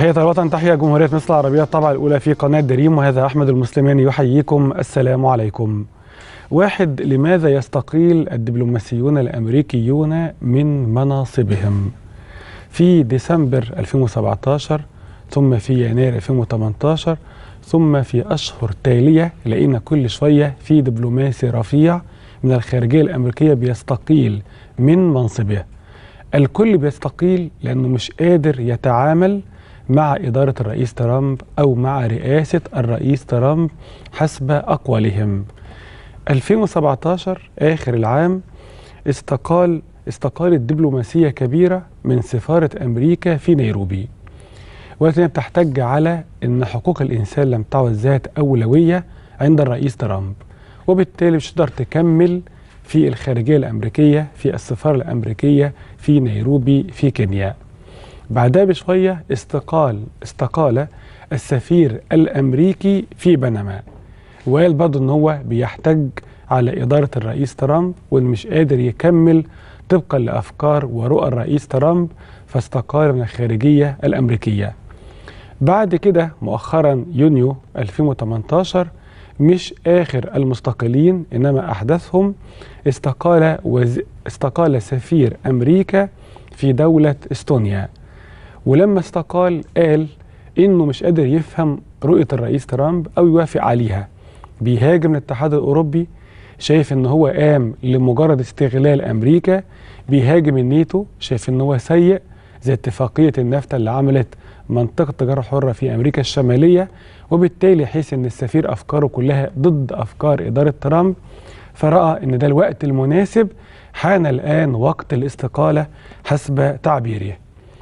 تحية الوطن تحية جمهورية مصر العربية الطبعة الأولى في قناة دريم وهذا أحمد المسلماني يحييكم السلام عليكم واحد لماذا يستقيل الدبلوماسيون الأمريكيون من مناصبهم في ديسمبر 2017 ثم في يناير 2018 ثم في أشهر تالية لقينا كل شوية في دبلوماسي رفيع من الخارجية الأمريكية بيستقيل من منصبه الكل بيستقيل لأنه مش قادر يتعامل مع إدارة الرئيس ترامب أو مع رئاسة الرئيس ترامب حسب أقوالهم 2017 آخر العام استقال استقالت دبلوماسية كبيرة من سفارة أمريكا في نيروبي ولكنها بتحتج على أن حقوق الإنسان لم تعد ذات أولوية عند الرئيس ترامب وبالتالي مش تقدر تكمل في الخارجية الأمريكية في السفارة الأمريكية في نيروبي في كينيا بعدها بشوية استقال استقال السفير الأمريكي في بنما وقال برضه ان هو بيحتج على اداره الرئيس ترامب وانه مش قادر يكمل طبقا لافكار ورؤى الرئيس ترامب فاستقال من الخارجيه الامريكيه. بعد كده مؤخرا يونيو 2018 مش اخر المستقلين انما احدثهم استقال وز... استقال سفير امريكا في دوله استونيا. ولما استقال قال انه مش قادر يفهم رؤيه الرئيس ترامب او يوافق عليها. بيهاجم الاتحاد الاوروبي شايف ان هو قام لمجرد استغلال امريكا بيهاجم الناتو شايف ان هو سيء زي اتفاقيه النفط اللي عملت منطقه تجاره حره في امريكا الشماليه وبالتالي حيث ان السفير افكاره كلها ضد افكار اداره ترامب فراى ان ده الوقت المناسب حان الان وقت الاستقاله حسب تعبيره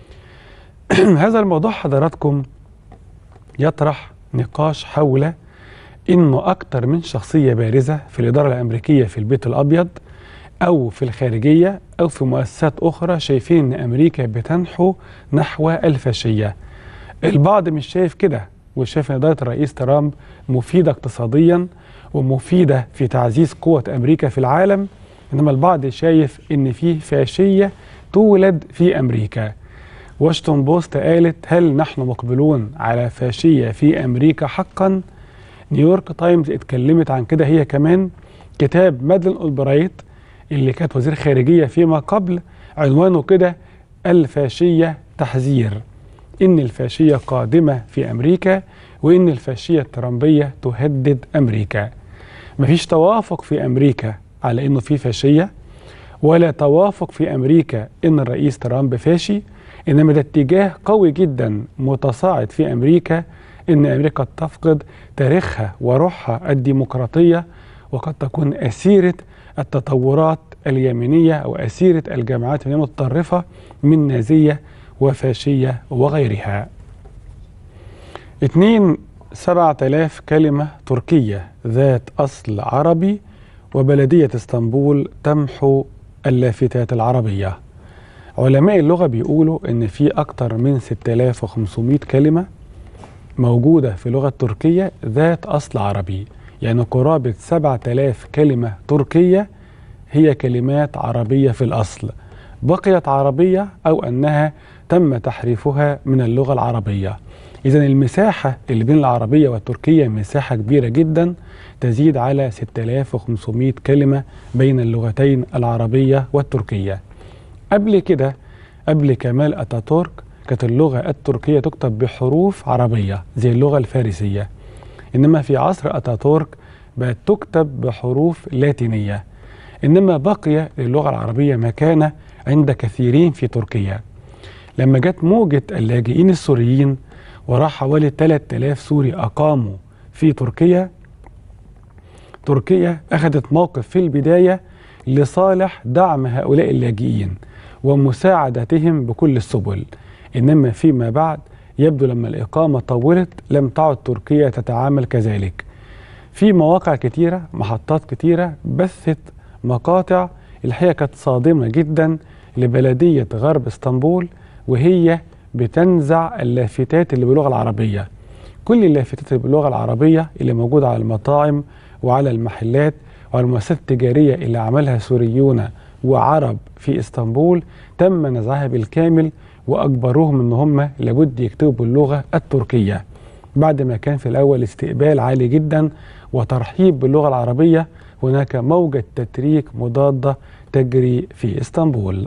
هذا الموضوع حضراتكم يطرح نقاش حول انه اكتر من شخصيه بارزه في الاداره الامريكيه في البيت الابيض او في الخارجيه او في مؤسسات اخرى شايفين ان امريكا بتنحو نحو الفاشيه. البعض مش شايف كده وشايف ان اداره الرئيس ترامب مفيده اقتصاديا ومفيده في تعزيز قوه امريكا في العالم انما البعض شايف ان في فاشيه تولد في امريكا. واشنطن بوست قالت هل نحن مقبلون على فاشيه في امريكا حقا؟ نيويورك تايمز اتكلمت عن كده هي كمان كتاب مادلين اولبرايت اللي كانت وزير خارجيه فيما قبل عنوانه كده الفاشيه تحذير ان الفاشيه قادمه في امريكا وان الفاشيه الترامبيه تهدد امريكا مفيش توافق في امريكا على انه في فاشيه ولا توافق في امريكا ان الرئيس ترامب فاشي انما ده اتجاه قوي جدا متصاعد في امريكا ان امريكا تفقد تاريخها وروحها الديمقراطيه وقد تكون اسيره التطورات اليمينيه او اسيره الجماعات المتطرفه من نازيه وفاشيه وغيرها. اتنين سبعة آلاف كلمة تركية ذات أصل عربي وبلدية اسطنبول تمحو اللافتات العربية علماء اللغة بيقولوا إن في أكتر من 6500 كلمة موجودة في اللغة التركية ذات أصل عربي يعني قرابة 7000 كلمة تركية هي كلمات عربية في الأصل بقيت عربية أو أنها تم تحريفها من اللغة العربية إذا المساحة اللي بين العربية والتركية مساحة كبيرة جدا تزيد على 6500 كلمة بين اللغتين العربية والتركية قبل كده قبل كمال أتاتورك كانت اللغة التركية تكتب بحروف عربية زي اللغة الفارسية إنما في عصر أتاتورك بقت تكتب بحروف لاتينية إنما بقي للغة العربية مكانة عند كثيرين في تركيا لما جت موجة اللاجئين السوريين وراح حوالي 3000 سوري أقاموا في تركيا تركيا أخذت موقف في البداية لصالح دعم هؤلاء اللاجئين ومساعدتهم بكل السبل إنما فيما بعد يبدو لما الإقامة طولت لم تعد تركيا تتعامل كذلك في مواقع كتيرة محطات كتيرة بثت مقاطع الحقيقة كانت صادمة جدا لبلدية غرب اسطنبول وهي بتنزع اللافتات اللي باللغة العربية كل اللافتات اللي باللغة العربية اللي موجودة على المطاعم وعلى المحلات وعلى المؤسسات التجارية اللي عملها سوريون وعرب في اسطنبول تم نزعها بالكامل وأجبروهم إن هم لابد يكتبوا باللغة التركية بعد ما كان في الأول استقبال عالي جدا وترحيب باللغة العربية هناك موجة تتريك مضادة تجري في اسطنبول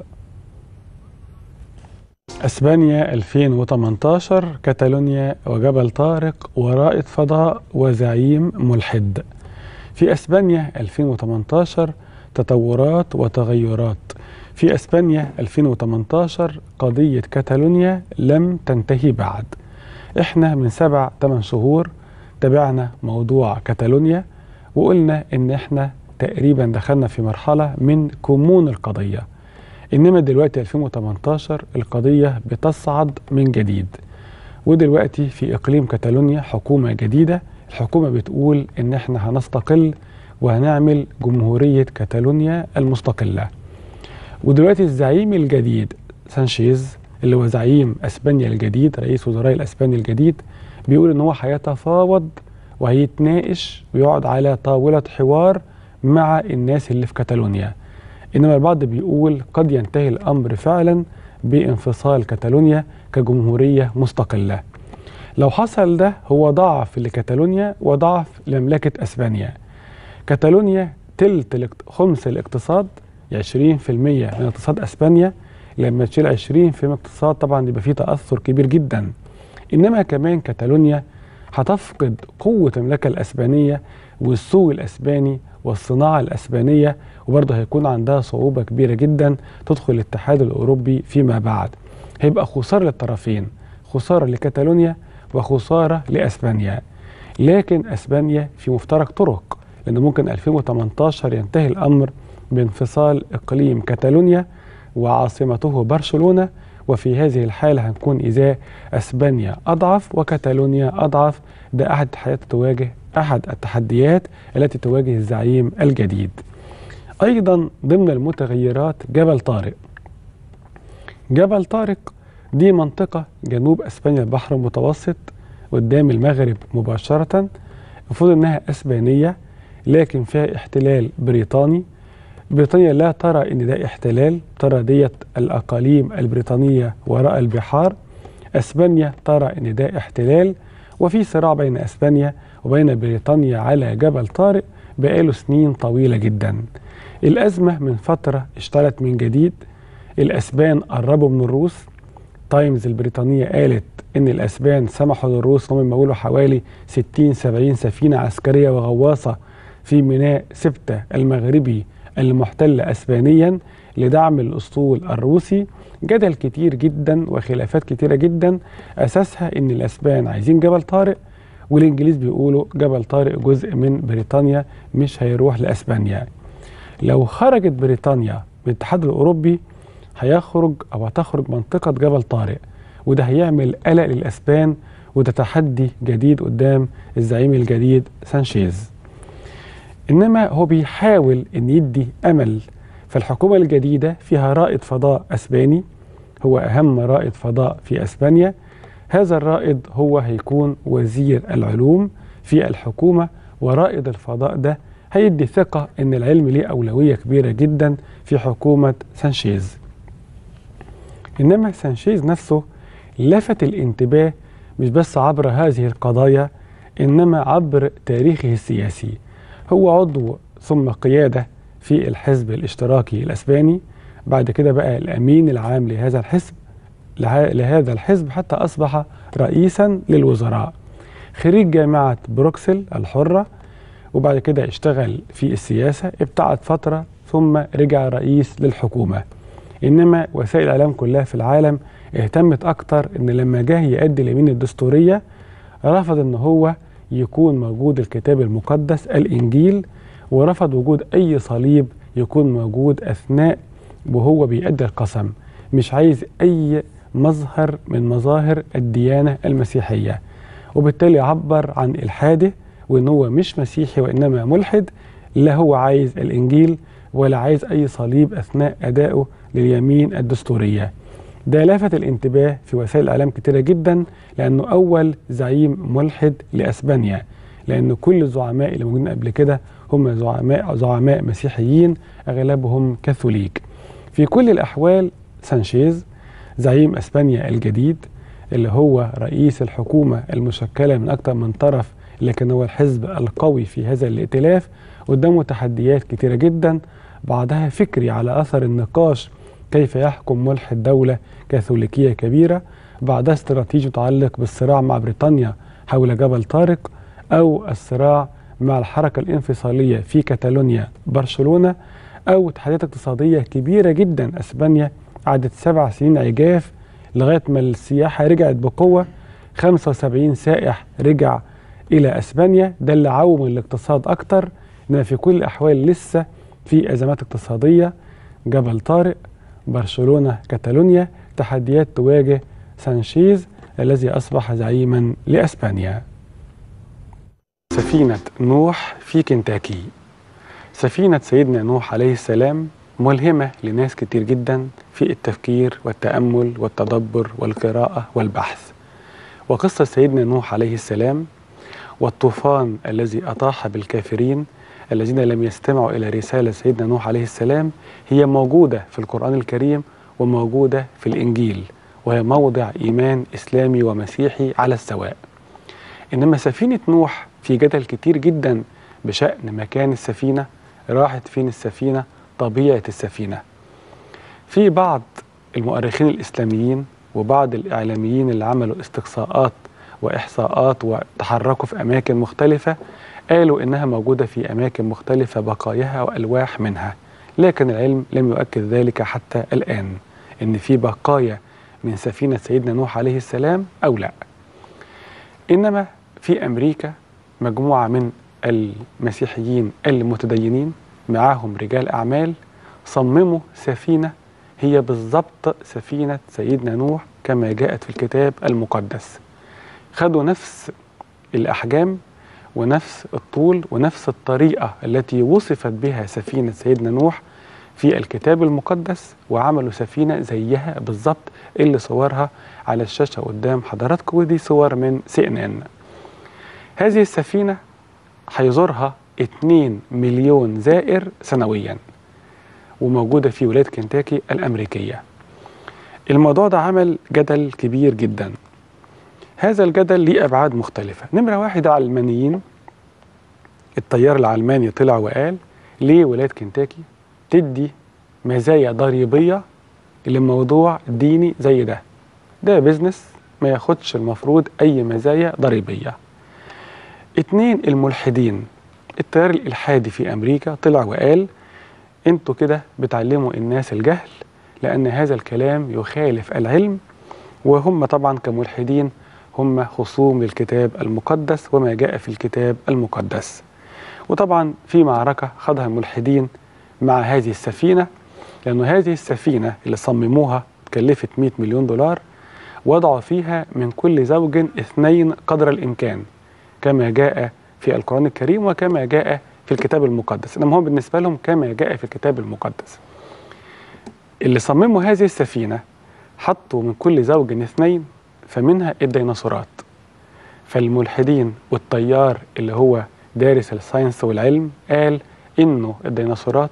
اسبانيا 2018 كاتالونيا وجبل طارق ورائد فضاء وزعيم ملحد في اسبانيا 2018 تطورات وتغيرات في اسبانيا 2018 قضية كاتالونيا لم تنتهي بعد احنا من سبع ثمان شهور تابعنا موضوع كاتالونيا وقلنا ان احنا تقريبا دخلنا في مرحلة من كمون القضية انما دلوقتي 2018 القضية بتصعد من جديد ودلوقتي في اقليم كاتالونيا حكومة جديدة الحكومة بتقول ان احنا هنستقل وهنعمل جمهورية كاتالونيا المستقلة ودلوقتي الزعيم الجديد سانشيز اللي هو زعيم اسبانيا الجديد رئيس وزراء الاسباني الجديد بيقول ان هو هيتفاوض وهيتناقش ويقعد على طاولة حوار مع الناس اللي في كاتالونيا انما البعض بيقول قد ينتهي الامر فعلا بانفصال كاتالونيا كجمهورية مستقلة لو حصل ده هو ضعف لكاتالونيا وضعف لمملكة اسبانيا كاتالونيا تلت خمس الاقتصاد 20% من اقتصاد اسبانيا لما تشيل 20% من الاقتصاد طبعا يبقى فيه تاثر كبير جدا انما كمان كاتالونيا هتفقد قوه المملكه الاسبانيه والسوق الاسباني والصناعه الاسبانيه وبرضه هيكون عندها صعوبه كبيره جدا تدخل الاتحاد الاوروبي فيما بعد هيبقى خساره للطرفين خساره لكاتالونيا وخساره لاسبانيا لكن اسبانيا في مفترق طرق لان ممكن 2018 ينتهي الامر بانفصال اقليم كاتالونيا وعاصمته برشلونه وفي هذه الحاله هنكون اذا اسبانيا اضعف وكاتالونيا اضعف ده احد التحديات تواجه احد التحديات التي تواجه الزعيم الجديد. ايضا ضمن المتغيرات جبل طارق. جبل طارق دي منطقه جنوب اسبانيا البحر المتوسط قدام المغرب مباشره المفروض انها اسبانيه لكن فيها احتلال بريطاني بريطانيا لا ترى ان ده احتلال ترى ديت الاقاليم البريطانيه وراء البحار اسبانيا ترى ان ده احتلال وفي صراع بين اسبانيا وبين بريطانيا على جبل طارق بقاله سنين طويله جدا الازمه من فتره اشتغلت من جديد الاسبان قربوا من الروس تايمز البريطانيه قالت ان الاسبان سمحوا للروس انهم يمولوا حوالي 60 70 سفينه عسكريه وغواصه في ميناء سبته المغربي المحتل اسبانيا لدعم الاسطول الروسي جدل كتير جدا وخلافات كتيره جدا اساسها ان الاسبان عايزين جبل طارق والانجليز بيقولوا جبل طارق جزء من بريطانيا مش هيروح لاسبانيا لو خرجت بريطانيا من الاتحاد الاوروبي هيخرج او هتخرج منطقه جبل طارق وده هيعمل قلق للاسبان وده تحدي جديد قدام الزعيم الجديد سانشيز انما هو بيحاول ان يدي امل فالحكومه الجديده فيها رائد فضاء اسباني هو اهم رائد فضاء في اسبانيا هذا الرائد هو هيكون وزير العلوم في الحكومه ورائد الفضاء ده هيدي ثقه ان العلم ليه اولويه كبيره جدا في حكومه سانشيز انما سانشيز نفسه لفت الانتباه مش بس عبر هذه القضايا انما عبر تاريخه السياسي هو عضو ثم قيادة في الحزب الاشتراكي الأسباني بعد كده بقى الأمين العام لهذا الحزب لهذا الحزب حتى أصبح رئيسا للوزراء خريج جامعة بروكسل الحرة وبعد كده اشتغل في السياسة ابتعد فترة ثم رجع رئيس للحكومة إنما وسائل الإعلام كلها في العالم اهتمت أكتر إن لما جه يأدي اليمين الدستورية رفض إن هو يكون موجود الكتاب المقدس الإنجيل ورفض وجود أي صليب يكون موجود أثناء وهو بيأدي القسم مش عايز أي مظهر من مظاهر الديانة المسيحية وبالتالي عبر عن إلحاده وإن هو مش مسيحي وإنما ملحد لا هو عايز الإنجيل ولا عايز أي صليب أثناء أدائه لليمين الدستورية ده لفت الانتباه في وسائل الاعلام كتيره جدا لانه اول زعيم ملحد لاسبانيا لان كل الزعماء اللي موجودين قبل كده هم زعماء زعماء مسيحيين اغلبهم كاثوليك في كل الاحوال سانشيز زعيم اسبانيا الجديد اللي هو رئيس الحكومه المشكله من اكثر من طرف لكن هو الحزب القوي في هذا الائتلاف قدامه تحديات كتيره جدا بعضها فكري على اثر النقاش كيف يحكم ملحد دوله كاثوليكيه كبيره بعضها استراتيجي متعلق بالصراع مع بريطانيا حول جبل طارق او الصراع مع الحركه الانفصاليه في كاتالونيا برشلونه او تحديات اقتصاديه كبيره جدا اسبانيا قعدت سبع سنين عجاف لغايه ما السياحه رجعت بقوه 75 سائح رجع الى اسبانيا ده اللي عوم الاقتصاد اكتر انما في كل الاحوال لسه في ازمات اقتصاديه جبل طارق برشلونه كاتالونيا تحديات تواجه سانشيز الذي اصبح زعيما لاسبانيا سفينه نوح في كنتاكي سفينه سيدنا نوح عليه السلام ملهمه لناس كتير جدا في التفكير والتامل والتدبر والقراءه والبحث وقصه سيدنا نوح عليه السلام والطوفان الذي اطاح بالكافرين الذين لم يستمعوا الى رساله سيدنا نوح عليه السلام هي موجوده في القران الكريم وموجوده في الانجيل وهي موضع ايمان اسلامي ومسيحي على السواء. انما سفينه نوح في جدل كتير جدا بشان مكان السفينه راحت فين السفينه طبيعه السفينه. في بعض المؤرخين الاسلاميين وبعض الاعلاميين اللي عملوا استقصاءات واحصاءات وتحركوا في اماكن مختلفه قالوا انها موجوده في اماكن مختلفه بقاياها والواح منها لكن العلم لم يؤكد ذلك حتى الان ان في بقايا من سفينه سيدنا نوح عليه السلام او لا انما في امريكا مجموعه من المسيحيين المتدينين معاهم رجال اعمال صمموا سفينه هي بالضبط سفينه سيدنا نوح كما جاءت في الكتاب المقدس خدوا نفس الاحجام ونفس الطول ونفس الطريقة التي وصفت بها سفينة سيدنا نوح في الكتاب المقدس وعملوا سفينة زيها بالظبط اللي صورها على الشاشة قدام حضراتكم ودي صور من سي ان ان هذه السفينة هيزورها 2 مليون زائر سنويا وموجودة في ولاية كنتاكي الأمريكية الموضوع ده عمل جدل كبير جدا هذا الجدل ليه أبعاد مختلفة نمرة واحد علمانيين التيار العلماني طلع وقال ليه ولاية كنتاكي تدي مزايا ضريبية لموضوع ديني زي ده ده بيزنس ما ياخدش المفروض أي مزايا ضريبية اتنين الملحدين التيار الإلحادي في أمريكا طلع وقال انتوا كده بتعلموا الناس الجهل لأن هذا الكلام يخالف العلم وهم طبعا كملحدين هم خصوم للكتاب المقدس وما جاء في الكتاب المقدس وطبعا في معركة خاضها الملحدين مع هذه السفينة لأن هذه السفينة اللي صمموها كلفت 100 مليون دولار وضعوا فيها من كل زوج اثنين قدر الإمكان كما جاء في القرآن الكريم وكما جاء في الكتاب المقدس إنما هم بالنسبة لهم كما جاء في الكتاب المقدس اللي صمموا هذه السفينة حطوا من كل زوج اثنين فمنها الديناصورات فالملحدين والطيار اللي هو دارس الساينس والعلم قال انه الديناصورات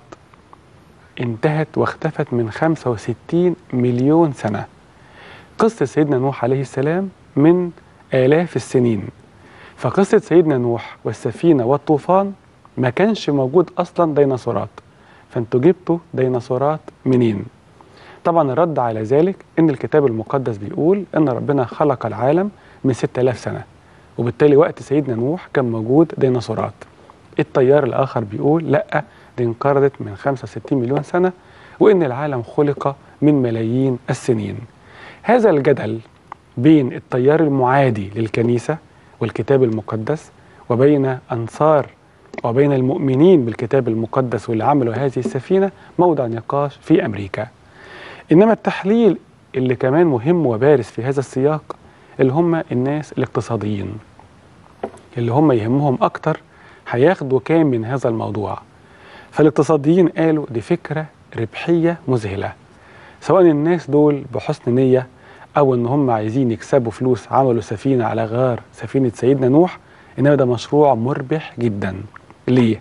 انتهت واختفت من 65 مليون سنة قصة سيدنا نوح عليه السلام من آلاف السنين فقصة سيدنا نوح والسفينة والطوفان ما كانش موجود أصلا ديناصورات فانتوا جبتوا ديناصورات منين طبعا الرد على ذلك ان الكتاب المقدس بيقول ان ربنا خلق العالم من 6000 سنه وبالتالي وقت سيدنا نوح كان موجود ديناصورات التيار الاخر بيقول لا دي انقرضت من 65 مليون سنه وان العالم خلق من ملايين السنين هذا الجدل بين التيار المعادي للكنيسه والكتاب المقدس وبين انصار وبين المؤمنين بالكتاب المقدس واللي عملوا هذه السفينه موضع نقاش في امريكا انما التحليل اللي كمان مهم وبارز في هذا السياق اللي هم الناس الاقتصاديين اللي هم يهمهم اكتر هياخدوا كام من هذا الموضوع فالاقتصاديين قالوا دي فكره ربحيه مذهله سواء الناس دول بحسن نيه او ان هم عايزين يكسبوا فلوس عملوا سفينه على غار سفينه سيدنا نوح انما ده مشروع مربح جدا ليه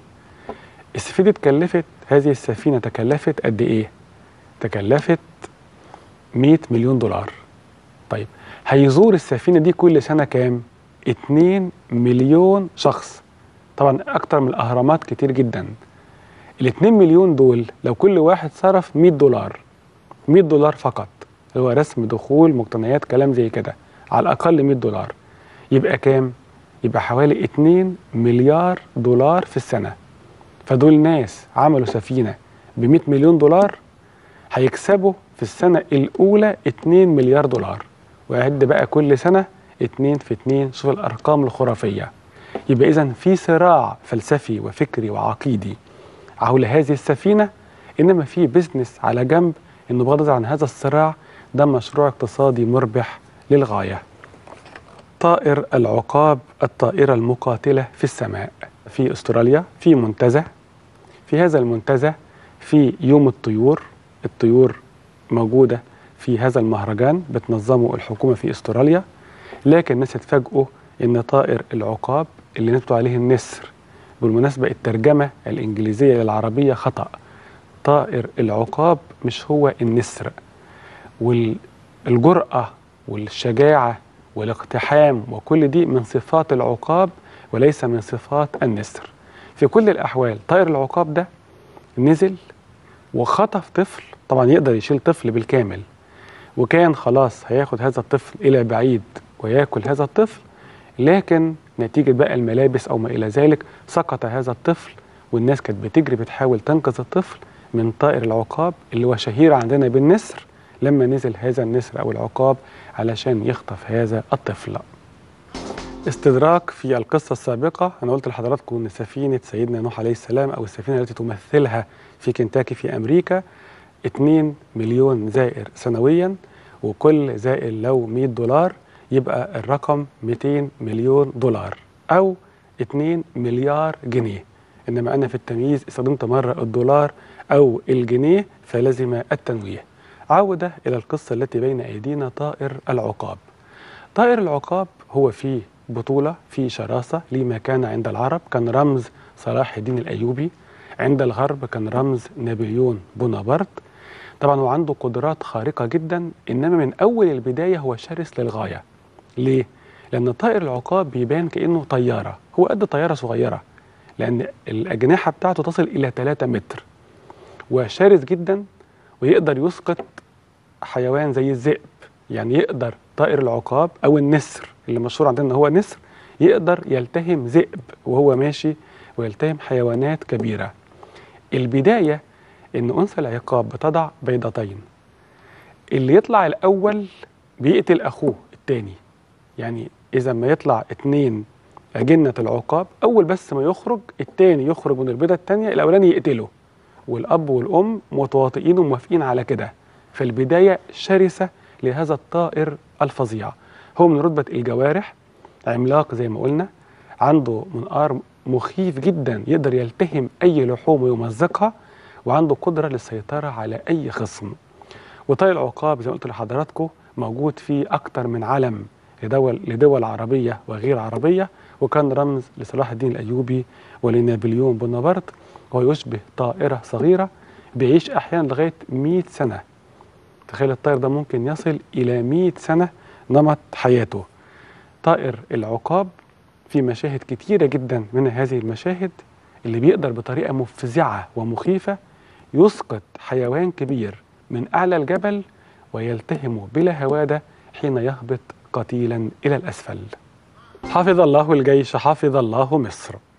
السفينه اتكلفت هذه السفينه تكلفت قد ايه تكلفت 100 مليون دولار طيب هيزور السفينة دي كل سنة كام 2 مليون شخص طبعا أكتر من الأهرامات كتير جدا ال 2 مليون دول لو كل واحد صرف 100 دولار 100 دولار فقط اللي هو رسم دخول مقتنيات كلام زي كده على الأقل 100 دولار يبقى كام؟ يبقى حوالي 2 مليار دولار في السنة فدول ناس عملوا سفينة ب 100 مليون دولار هيكسبوا في السنة الأولى 2 مليار دولار وعد بقى كل سنة 2 في 2 شوف الأرقام الخرافية يبقى إذا في صراع فلسفي وفكري وعقيدي حول هذه السفينة إنما في بزنس على جنب إنه بغض النظر عن هذا الصراع ده مشروع اقتصادي مربح للغاية طائر العقاب الطائرة المقاتلة في السماء في استراليا في منتزه في هذا المنتزه في يوم الطيور الطيور موجودة في هذا المهرجان بتنظمه الحكومة في استراليا لكن الناس اتفاجئوا ان طائر العقاب اللي نكتب عليه النسر بالمناسبة الترجمة الإنجليزية للعربية خطأ طائر العقاب مش هو النسر والجرأة والشجاعة والاقتحام وكل دي من صفات العقاب وليس من صفات النسر في كل الأحوال طائر العقاب ده نزل وخطف طفل طبعا يقدر يشيل طفل بالكامل وكان خلاص هياخد هذا الطفل إلى بعيد وياكل هذا الطفل لكن نتيجة بقى الملابس أو ما إلى ذلك سقط هذا الطفل والناس كانت بتجري بتحاول تنقذ الطفل من طائر العقاب اللي هو شهير عندنا بالنسر لما نزل هذا النسر أو العقاب علشان يخطف هذا الطفل استدراك في القصة السابقة أنا قلت لحضراتكم أن سفينة سيدنا نوح عليه السلام أو السفينة التي تمثلها في كنتاكي في أمريكا 2 مليون زائر سنويا وكل زائر لو 100 دولار يبقى الرقم 200 مليون دولار أو 2 مليار جنيه إنما أنا في التمييز استخدمت مرة الدولار أو الجنيه فلزم التنويه عودة إلى القصة التي بين أيدينا طائر العقاب طائر العقاب هو فيه بطولة في شراسة لما كان عند العرب كان رمز صلاح الدين الأيوبي عند الغرب كان رمز نابليون بونابرت طبعا هو عنده قدرات خارقة جدا إنما من أول البداية هو شرس للغاية ليه؟ لأن طائر العقاب بيبان كأنه طيارة هو قد طيارة صغيرة لأن الأجنحة بتاعته تصل إلى 3 متر وشرس جدا ويقدر يسقط حيوان زي الذئب يعني يقدر طائر العقاب أو النسر اللي مشهور عندنا هو نسر يقدر يلتهم ذئب وهو ماشي ويلتهم حيوانات كبيرة البداية إن أنثى العقاب بتضع بيضتين اللي يطلع الأول بيقتل أخوه التاني يعني إذا ما يطلع اتنين أجنة العقاب أول بس ما يخرج التاني يخرج من البيضة التانية الأولاني يقتله والأب والأم متواطئين وموافقين على كده فالبداية شرسة لهذا الطائر الفظيع هو من رتبة الجوارح عملاق زي ما قلنا عنده منقار مخيف جدا يقدر يلتهم أي لحوم ويمزقها وعنده قدرة للسيطرة على أي خصم وطائر العقاب زي ما قلت لحضراتكم موجود في أكتر من علم لدول لدول عربية وغير عربية وكان رمز لصلاح الدين الأيوبي ولنابليون بونابرت وهو يشبه طائرة صغيرة بيعيش أحيانا لغاية 100 سنة تخيل الطائر ده ممكن يصل إلى 100 سنة نمط حياته طائر العقاب في مشاهد كتيرة جدا من هذه المشاهد اللي بيقدر بطريقة مفزعة ومخيفة يسقط حيوان كبير من أعلى الجبل ويلتهمه بلا هوادة حين يهبط قتيلا إلى الأسفل حفظ الله الجيش حفظ الله مصر